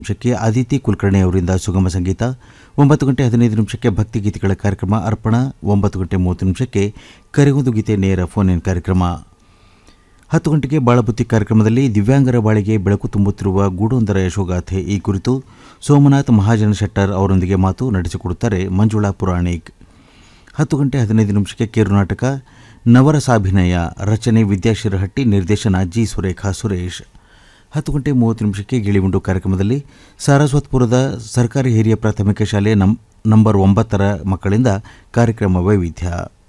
ನಿಮಿಷಕ್ಕೆ ಅದಿತಿ ಕುಲಕರ್ಣಿ ಅವರಿಂದ ಸುಗಮ ಸಂಗೀತ ಒಂಬತ್ತು ಗಂಟೆ ಹದಿನೈದು ನಿಮಿಷಕ್ಕೆ ಭಕ್ತಿಗೀತೆಗಳ ಕಾರ್ಯಕ್ರಮ ಅರ್ಪಣ ಒಂಬತ್ತು ಗಂಟೆ ಮೂವತ್ತು ನಿಮಿಷಕ್ಕೆ ಕರೆಗೊಂದು ಗೀತೆ ನೇರ ಫೋನ್ ಇನ್ ಕಾರ್ಯಕ್ರಮ ಹತ್ತು ಗಂಟೆಗೆ ಬಾಳಬುತ್ತಿ ಕಾರ್ಯಕ್ರಮದಲ್ಲಿ ದಿವ್ಯಾಂಗರ ಬಾಳಿಗೆ ಬೆಳಕು ತುಂಬುತ್ತಿರುವ ಗೂಡೊಂದರ ಯಶೋಗಾಥೆ ಈ ಕುರಿತು ಸೋಮನಾಥ್ ಮಹಾಜನ ಶೆಟ್ಟರ್ ಅವರೊಂದಿಗೆ ಮಾತು ನಡೆಸಿಕೊಡುತ್ತಾರೆ ಮಂಜುಳಾ ಪುರಾಣಿಕ್ ಹತ್ತು ಗಂಟೆ ಹದಿನೈದು ನಿಮಿಷಕ್ಕೆ ಕಿರುನಾಟಕ ನವರಸಾಭಿನಯ ರಚನೆ ವಿದ್ಯಾಶಿರಹಟ್ಟಿ ನಿರ್ದೇಶನ ಜಿ ಸುರೇಖಾ ಸುರೇಶ್ ಹತ್ತು ಗಂಟೆ ಮೂವತ್ತು ನಿಮಿಷಕ್ಕೆ ಗಿಳಿಗುಂಡು ಕಾರ್ಯಕ್ರಮದಲ್ಲಿ ಸಾರಸ್ವತ್ಪುರದ ಸರ್ಕಾರಿ ಹಿರಿಯ ಪ್ರಾಥಮಿಕ ಶಾಲೆ ನಂ ನಂಬರ್ ಒಂಬತ್ತರ ಮಕ್ಕಳಿಂದ ಕಾರ್ಯಕ್ರಮ ವೈವಿಧ್ಯ